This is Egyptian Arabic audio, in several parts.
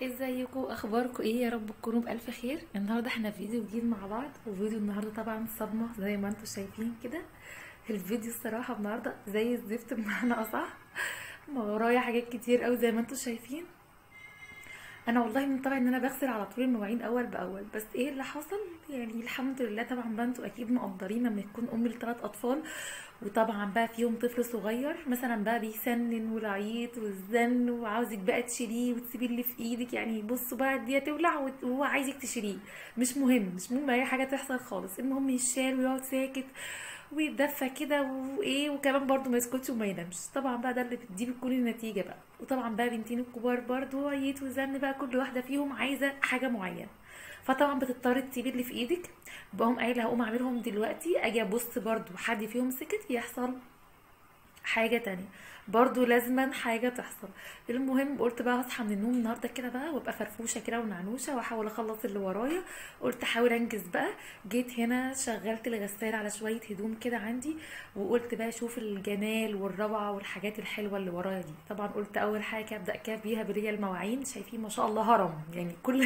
ازيكم اخباركم ايه يا رب تكونوا بالف خير النهارده احنا في فيديو جديد مع بعض وفيديو النهارده طبعا صدمه زي ما انتم شايفين كده الفيديو الصراحه النهارده زي الزفت بمعنى اصح ما ورايا حاجات كتير قوي زي ما انتم شايفين انا والله من طبعا ان انا بغسل على طول المواعين اول باول بس ايه اللي حصل يعني الحمد لله طبعا بقى انتوا اكيد مقدرين لما يكون ام لثلاث اطفال وطبعا بقى فيهم طفل صغير مثلا بقى بيسنن والعيط والزن وعاوزك بقى تشيليه وتسيبي اللي في ايدك يعني بصوا بقى دي تولع وهو عايزك تشيليه مش مهم مش مهم اي حاجه تحصل خالص المهم يشال ويقعد ساكت ويتدفى كده وايه وكمان برضو ما يسكتش وما ينامش طبعا بقى ده اللي دي بتكون النتيجه بقى وطبعا بقى بنتين الكبار برضو عيط وزن بقى كل واحده فيهم عايزه حاجه معينه فطبعا بتضطر تسيبي اللي في ايدك بقوم قايله هقوم اعملهم دلوقتي اجي ابص برضو حد فيهم سكت يحصل حاجه تانية برضو لازما حاجه تحصل المهم قلت بقى هصحى من النوم النهارده كده بقى وابقى فرفوشه كده ونعنوشه واحاول اخلص اللي ورايا قلت احاول انجز بقى جيت هنا شغلت الغساله على شويه هدوم كده عندي وقلت بقى اشوف الجمال والروعه والحاجات الحلوه اللي ورايا دي طبعا قلت اول حاجه ابدا كده بيها بريا المواعين شايفين ما شاء الله هرم يعني كل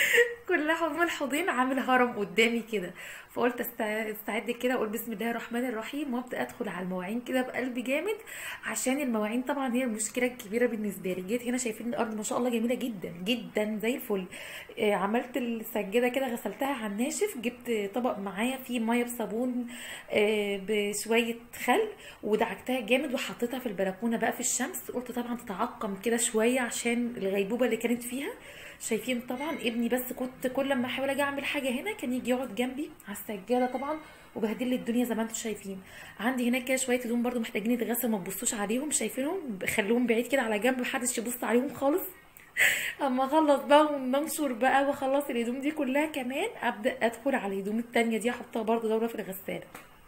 كل حضن الحوضين عامل هرم قدامي كده فقلت استعد كده اقول بسم الله الرحمن الرحيم وابدا ادخل على المواعين كده بقلب جامد عشان المواعين طبعا هي المشكله الكبيره بالنسبه لي جيت هنا شايفين الارض ما شاء الله جميله جدا جدا زي الفل آه عملت السجاده كده غسلتها على الناشف جبت طبق معايا فيه ميه بصابون آه بشويه خل ودعكتها جامد وحطيتها في البلكونه بقى في الشمس قلت طبعا تتعقم كده شويه عشان الغيبوبه اللي كانت فيها شايفين طبعا ابني بس كنت كل ما احاول اجي اعمل حاجه هنا كان يجي يقعد جنبي على السجاده طبعا وبهدل لي الدنيا زي ما انتم شايفين عندي هناك كده شويه هدوم برده محتاجين يتغسل ما تبصوش عليهم شايفينهم خلوهم بعيد كده على جنب محدش يبص عليهم خالص اما اخلص بقى وننشر بقى واخلص الهدوم دي كلها كمان ابدا ادخل على الهدوم التانية دي احطها برده دوره في الغساله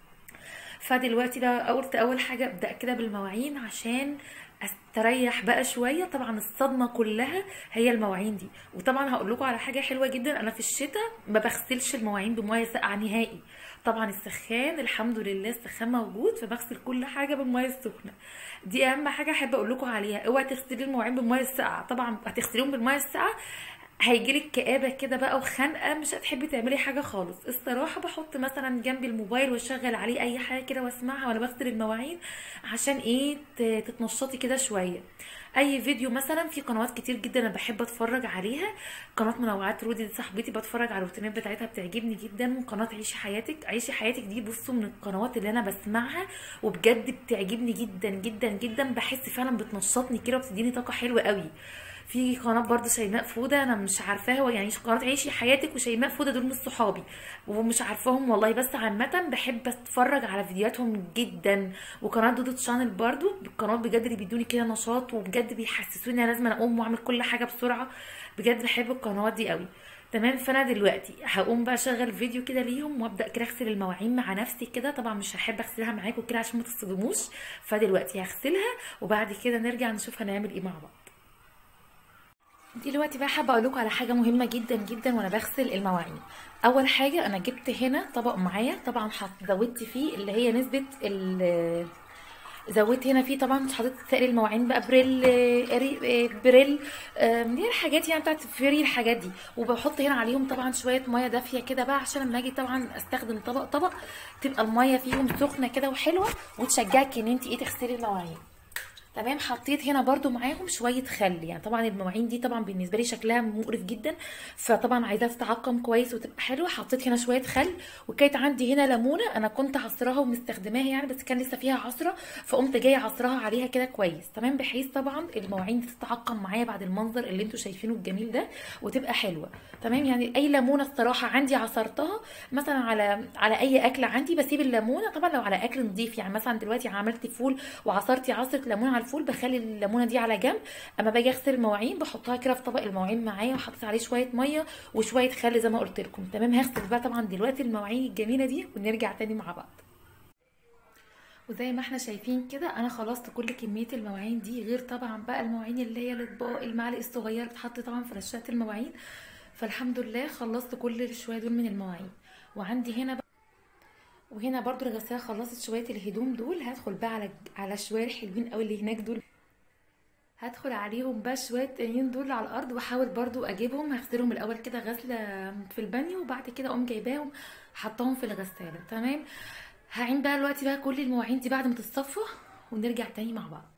فدلوقتي بقى قلت اول حاجه ابدا كده بالمواعين عشان استريح بقى شويه طبعا الصدمه كلها هي المواعين دي وطبعا هقول لكم على حاجه حلوه جدا انا في الشتاء ما بغسلش المواعين بميه ساقعه نهائي طبعا السخان الحمد لله السخان موجود فبغسل كل حاجه بالميه السخنه دي اهم حاجه احب اقول لكم عليها اوعي تغسلي المواعين بالميه الساقعه طبعا هتغسليهم بالميه الساقعه هيجيلك كآبة كده بقى وخنقة مش هتحبي تعملي حاجة خالص الصراحة بحط مثلا جنبي الموبايل واشغل عليه اي حاجة كده واسمعها وانا بغسل المواعين عشان ايه تتنشطي كده شوية اي فيديو مثلا في قنوات كتير جدا انا بحب اتفرج عليها قناه منوعات رودي دي صاحبتي بتفرج على الروتينات بتاعتها بتعجبني جدا قناه عيشي حياتك عيشي حياتك دي بصوا من القنوات اللي انا بسمعها وبجد بتعجبني جدا جدا جدا بحس فعلا بتنشطني كده وبتديني طاقه حلوه قوي في قناه برضه شيماء فوده انا مش عارفاها هو يعني قناه عيشي حياتك وشيماء فوده دول مش صحابي ومش عارفاهم والله بس عامه بحب اتفرج على فيديوهاتهم جدا وقناه دودو تشانل برضه القناه بجد اللي بيدوني كده نشاط وبجد بيحسسوني انا لازم اقوم واعمل كل حاجه بسرعه بجد بحب القنوات دي قوي تمام فانا دلوقتي هقوم بقى اشغل فيديو كده ليهم وابدا كده اغسل المواعين مع نفسي كده طبعا مش هحب اغسلها معاكم كده عشان ما تصدموش فدلوقتي هغسلها وبعد كده نرجع نشوف هنعمل ايه مع بعض دلوقتي بقى حابه اقول لكم على حاجه مهمه جدا جدا وانا بغسل المواعين اول حاجه انا جبت هنا طبق معايا طبعا زودت فيه اللي هي نسبه زودت هنا فيه طبعا حطيت سائل المواعين بقى بريل بريل دي الحاجات يعني بتاعت فري الحاجات دي وبحط هنا عليهم طبعا شويه ميه دافيه كده بقى عشان لما اجي طبعا استخدم طبق طبق تبقى الميه فيهم سخنه كده وحلوه وتشجعك ان انت ايه تغسلي المواعين تمام حطيت هنا برده معاهم شويه خل يعني طبعا المواعين دي طبعا بالنسبه لي شكلها مقرف جدا فطبعا عايزاها تتعقم كويس وتبقى حلوه حطيت هنا شويه خل وكانت عندي هنا ليمونه انا كنت عصراها ومستخدماها يعني بس كان لسه فيها عصره فقمت جايه عصراها عليها كده كويس تمام بحيث طبعا المواعين دي تتعقم معايا بعد المنظر اللي انتوا شايفينه الجميل ده وتبقى حلوه تمام يعني اي ليمونه الصراحه عندي عصرتها مثلا على على اي اكل عندي بسيب الليمونه طبعا لو على اكل نظيف يعني مثلا دلوقتي عملت فول وعصرتي عصره ليمون على الفول بخلي الليمونه دي على جنب اما باجي اغسل المواعين بحطها كده في طبق المواعين معايا وحطيت عليه شويه ميه وشويه خل زي ما قلت لكم تمام هغسل بقى طبعا دلوقتي المواعين الجميله دي ونرجع تاني مع بعض وزي ما احنا شايفين كده انا خلصت كل كميه المواعين دي غير طبعا بقى المواعين اللي هي الاطباق المعالق الصغيره بتحط طبعا في رشات المواعين فالحمد لله خلصت كل الشويه دول من المواعين وعندي هنا بقى وهنا برضو الغساله خلصت شويه الهدوم دول هدخل بقى على على الشويه الحلوين قوي اللي هناك دول هدخل عليهم بقى شويه تانيين دول على الارض واحاول برضو اجيبهم هغسلهم الاول كده غسله في البانيو وبعد كده اقوم جايباهم حطاهم في الغساله تمام هعين بقى دلوقتي بقى كل المواعين دي بعد ما تتصفى ونرجع تاني مع بعض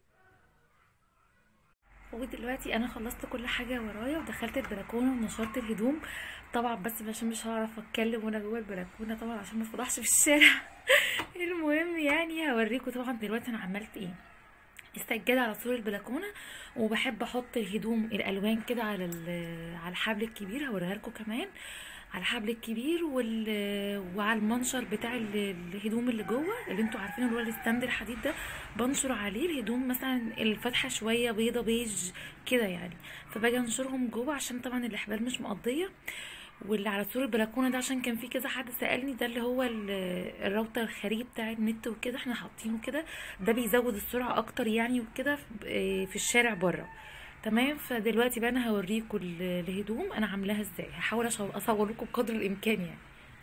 ودلوقتي انا خلصت كل حاجه ورايا ودخلت البلكونه ونشرت الهدوم طبعا بس عشان مش هعرف اتكلم وانا جوه البلكونه طبعا عشان ما افضحش في الشارع المهم يعني هوريكم طبعا دلوقتي انا عملت ايه السجاده على سور البلكونه وبحب احط الهدوم الالوان كده على على الحبل الكبير هوريها لكم كمان على الحبل الكبير وال... وعلى المنشر بتاع الهدوم اللي جوه اللي انتوا عارفينه اللي هو الستاند الحديد ده بنشر عليه الهدوم مثلا الفتحه شويه بيضه بيج كده يعني فباجي انشرهم جوه عشان طبعا الاحبال مش مقضيه واللي على سور البلكونه ده عشان كان في كذا حد سالني ده اللي هو الراوتر الخارجي بتاع النت وكده احنا حاطينه كده ده بيزود السرعه اكتر يعني وكده في الشارع بره تمام فدلوقتي بقى انا هوريكم الهدوم انا عاملاها ازاي هحاول اصور لكم بقدر الامكان يعني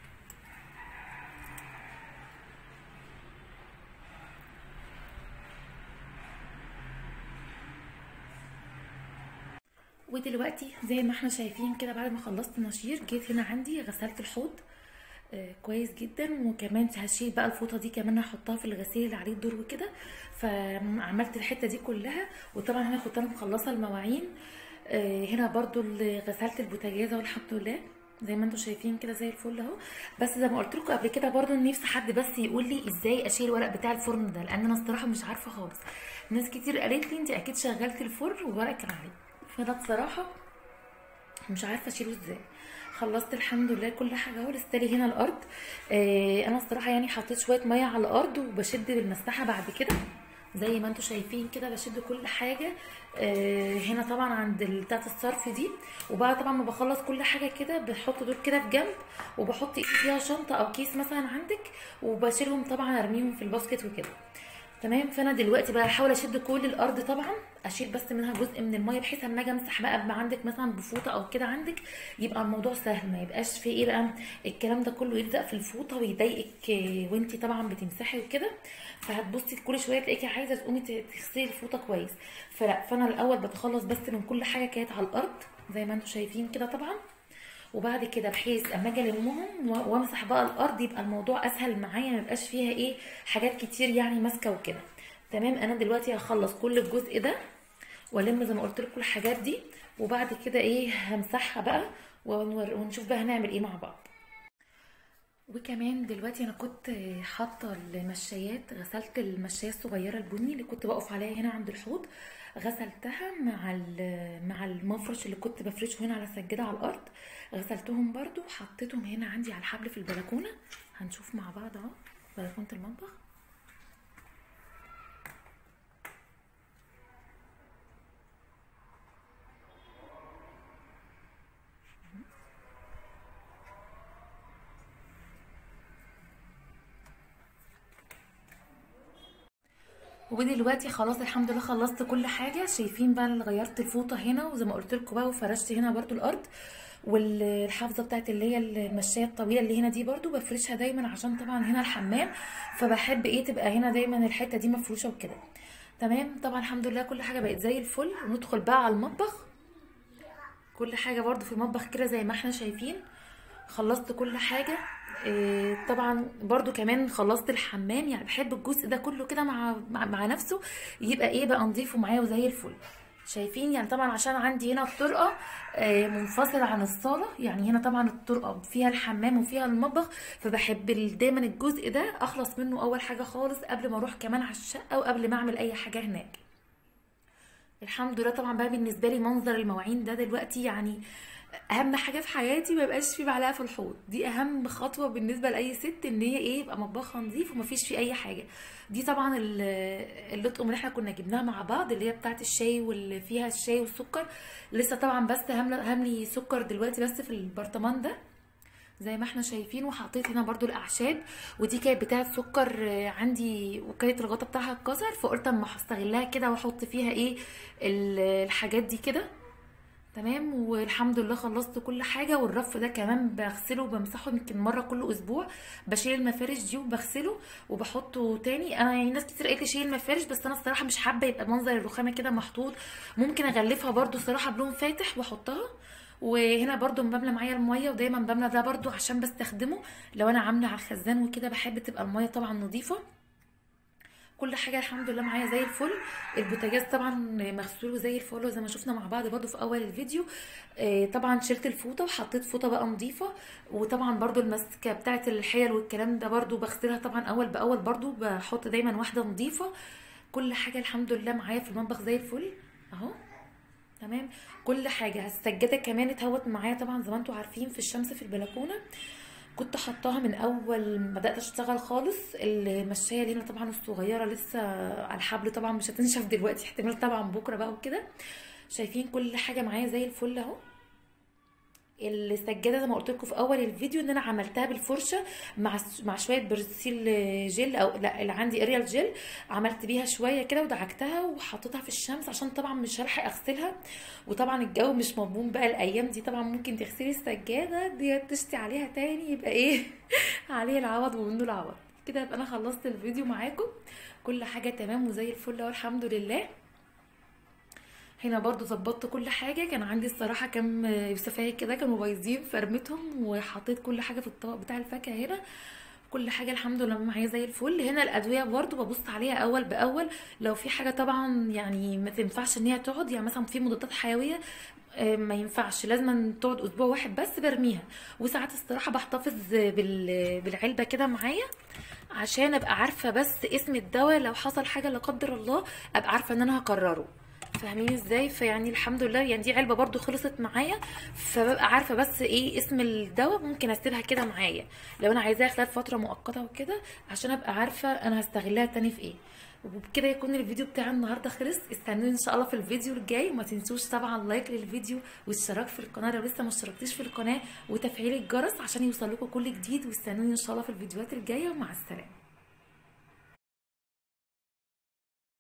ودلوقتي زي ما احنا شايفين كده بعد ما خلصت نشير جيت هنا عندي غسلت الحوض آه كويس جدا وكمان هشيل بقى الفوطه دي كمان هحطها في الغسيل اللي عليه الدور وكده فعملت الحته دي كلها وطبعا هنا كنت انا مخلصه المواعين آه هنا برضو غسلت البوتاجازه والحمد لله زي ما انتم شايفين كده زي الفل اهو بس زي ما قلت لكم قبل كده برضو نفسي حد بس يقول لي ازاي اشيل الورق بتاع الفرن ده لان انا الصراحه مش عارفه خالص ناس كتير قالت لي انت اكيد شغلتي الفرن والورق كان عليه فانا بصراحه مش عارفه اشيله ازاي خلصت الحمد لله كل حاجه اهو لسه لي هنا الارض آه انا الصراحه يعني حطيت شويه ميه على الارض وبشد بالمساحه بعد كده زي ما انتم شايفين كده بشد كل حاجه آه هنا طبعا عند بتاعه الصرف دي وبعد طبعا ما بخلص كل حاجه كده بحط دول كده في جنب وبحط ايدي فيها شنطه او كيس مثلا عندك وبشيلهم طبعا ارميهم في الباسكت وكده تمام فانا دلوقتي بقى هحاول اشد كل الارض طبعا اشيل بس منها جزء من الميه بحيث اما اجي امسح بقى بقى عندك مثلا بفوطه او كده عندك يبقى الموضوع سهل ما يبقاش في ايه بقى الكلام ده كله يلزق في الفوطه ويضايقك وانت طبعا بتمسحي وكده فهتبصي كل شويه تلاقيكي عايزه تقومي تغسلي الفوطه كويس فلا فانا الاول بتخلص بس من كل حاجه كانت على الارض زي ما انتم شايفين كده طبعا وبعد كده بحيث اما اجي المهم وامسح بقى الارض يبقى الموضوع اسهل معايا ما يبقاش فيها ايه حاجات كتير يعني ماسكه وكده تمام انا دلوقتي هخلص كل الجزء ده والم زي ما قلت لكم الحاجات دي وبعد كده ايه همسحها بقى ونشوف بقى هنعمل ايه مع بعض وكمان دلوقتي انا كنت حاطه المشايات غسلت المشايه الصغيره البني اللي كنت بقف عليها هنا عند الحوض غسلتها مع مع المفرش اللي كنت بفرشه هنا على السجاده على الارض غسلتهم برضو حطيتهم هنا عندي على الحبل في البلكونه هنشوف مع بعض اهو بلكونه المطبخ ودلوقتي خلاص الحمد لله خلصت كل حاجه شايفين بقى انا غيرت الفوطه هنا وزي ما قلت لكم بقى وفرشت هنا برضو الارض والحافظه بتاعت اللي هي المشايه الطويله اللي هنا دي برضو بفرشها دايما عشان طبعا هنا الحمام فبحب ايه تبقى هنا دايما الحته دي مفروشه وكده تمام طبعا الحمد لله كل حاجه بقت زي الفل وندخل بقى على المطبخ كل حاجه برضو في المطبخ كده زي ما احنا شايفين خلصت كل حاجه إيه طبعا برضو كمان خلصت الحمام يعني بحب الجزء ده كله كده مع, مع مع نفسه يبقى ايه بقى نضيفه معايا وزي الفل شايفين يعني طبعا عشان عندي هنا الطرقه آه منفصله عن الصاله يعني هنا طبعا الطرقه فيها الحمام وفيها المطبخ فبحب دايما الجزء ده اخلص منه اول حاجه خالص قبل ما اروح كمان على الشقه وقبل ما اعمل اي حاجه هناك الحمد لله طبعا بقى بالنسبه لي منظر المواعين ده دلوقتي يعني اهم حاجه في حياتي ما يبقاش في معلقه في الحوض دي اهم خطوه بالنسبه لاي ست ان هي ايه يبقى مطبخها نظيف ومفيش فيه اي حاجه دي طبعا اللطقم اللي احنا كنا جبناها مع بعض اللي هي بتاعه الشاي واللي فيها الشاي والسكر لسه طبعا بس هملي سكر دلوقتي بس في البرطمان ده زي ما احنا شايفين وحطيت هنا برضو الاعشاب ودي كانت بتاعه سكر عندي وكانت الغطا بتاعها اتكسر فقلت اما هستغلها كده واحط فيها ايه الحاجات دي كده تمام والحمد لله خلصت كل حاجه والرف ده كمان بغسله وبمسحه يمكن مره كل اسبوع بشيل المفارش دي وبغسله وبحطه تاني انا يعني ناس كتير قالت لي شيل المفارش بس انا الصراحه مش حابه يبقى منظر الرخامه كده محطوط ممكن اغلفها برده الصراحه بلون فاتح واحطها وهنا برضو بملى معايا الميه ودايما بملى ده برضو عشان بستخدمه لو انا عامله على الخزان وكده بحب تبقى الميه طبعا نظيفه كل حاجه الحمد لله معايا زي الفل البوتاجاز طبعا مغسول زي الفل زي ما شفنا مع بعض برضو في اول الفيديو آه، طبعا شلت الفوطه وحطيت فوطه بقى نظيفه وطبعا برضو المسكه بتاعه الحيل والكلام ده برضو بغسلها طبعا اول باول برضو بحط دايما واحده نظيفه كل حاجه الحمد لله معايا في المطبخ زي الفل اهو تمام كل حاجه السجاده كمان اتهوت معايا طبعا زي ما انتم عارفين في الشمس في البلكونه كنت حطاها من اول ما بدات اشتغل خالص المشايه اللي هنا طبعا الصغيره لسه على الحبل طبعا مش هتنشف دلوقتي احتمال طبعا بكره بقى وكده شايفين كل حاجه معايا زي الفل اهو السجاده زي ما قلت لكم في اول الفيديو ان انا عملتها بالفرشه مع مع شويه برسيل جل او لا اللي عندي اريال جل عملت بيها شويه كده ودعكتها وحطيتها في الشمس عشان طبعا مش هلحق اغسلها وطبعا الجو مش مضمون بقى الايام دي طبعا ممكن تغسلي السجاده دي تشتي عليها تاني يبقى ايه عليه العوض ومنه العوض كده يبقى انا خلصت الفيديو معاكم كل حاجه تمام وزي الفل والحمد لله هنا برضو ظبطت كل حاجة كان عندي الصراحة كام يوسفية كده كانوا بايظين فرمتهم وحطيت كل حاجة في الطبق بتاع الفاكهة هنا كل حاجة الحمد لله معايا زي الفل هنا الأدوية برضو ببص عليها أول بأول لو في حاجة طبعا يعني ما تنفعش إن هي تقعد يعني مثلا في مضادات حيوية آه، ما ينفعش لازم تقعد اسبوع واحد بس برميها وساعات الصراحه بحتفظ بال- بالعلبه كده معايا عشان ابقى عارفه بس اسم الدواء لو حصل حاجه لا قدر الله ابقى عارفه ان انا هكرره فاهمين ازاي فيعني الحمد لله يعني دي علبه برضو خلصت معايا فببقى عارفه بس ايه اسم الدواء ممكن اسيبها كده معايا لو انا عايزاها خلال فتره مؤقته وكده عشان ابقى عارفه انا هستغلها تاني في ايه وبكده يكون الفيديو بتاع النهارده خلص استنوني ان شاء الله في الفيديو الجاي وما تنسوش طبعا لايك للفيديو والاشتراك في القناه لو لسه ما اشتركتيش في القناه وتفعيل الجرس عشان يوصل لكم كل جديد واستنوني ان شاء الله في الفيديوهات الجايه ومع السلامه